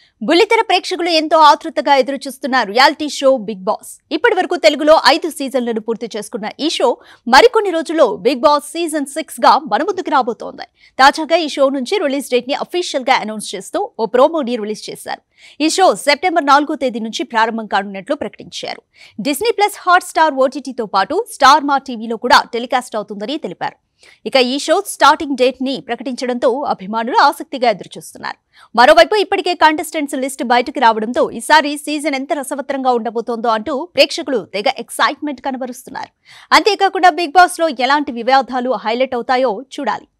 బుల్లితెర ప్రేక్షకులు ఎంతో ఆతృతగా ఎదురు చూస్తున్న రియాలిటీ షో బిగ్ బాస్ ఇప్పటి వరకు తెలుగులో ఐదు సీజన్లను పూర్తి చేసుకున్న ఈ షో మరికొన్ని రోజుల్లో బిగ్ బాస్ సీజన్ సిక్స్ గా మన ముందుకు రాబోతోంది తాజాగా ఈ షో నుంచి రిలీజ్ డేట్ ని అఫీషియల్ గా అనౌన్స్ చేస్తూ ఓ ప్రోమోని రిలీజ్ చేశారు ఈ షో సెప్టెంబర్ నాలుగో తేదీ నుంచి ప్రారంభం కానున్నట్లు ప్రకటించారు డిస్నీ ప్లస్ హాట్ స్టార్ ఓటీటీతో పాటు స్టార్ మా టీవీలో కూడా టెలికాస్ట్ అవుతుందని తెలిపారు ఇక ఈ షో స్టార్టింగ్ డేట్ ని ప్రకటించడంతో అభిమానులు ఆసక్తిగా ఎదురుచూస్తున్నారు మరోవైపు ఇప్పటికే కంటెస్టెంట్స్ లిస్ట్ బయటకు రావడంతో ఈసారి సీజన్ ఎంత రసవత్రంగా ఉండబోతోందో అంటూ ప్రేక్షకులు తెగ ఎక్సైట్మెంట్ కనబరుస్తున్నారు అంతేకాకుండా బిగ్ బాస్ లో ఎలాంటి వివాదాలు హైలైట్ అవుతాయో చూడాలి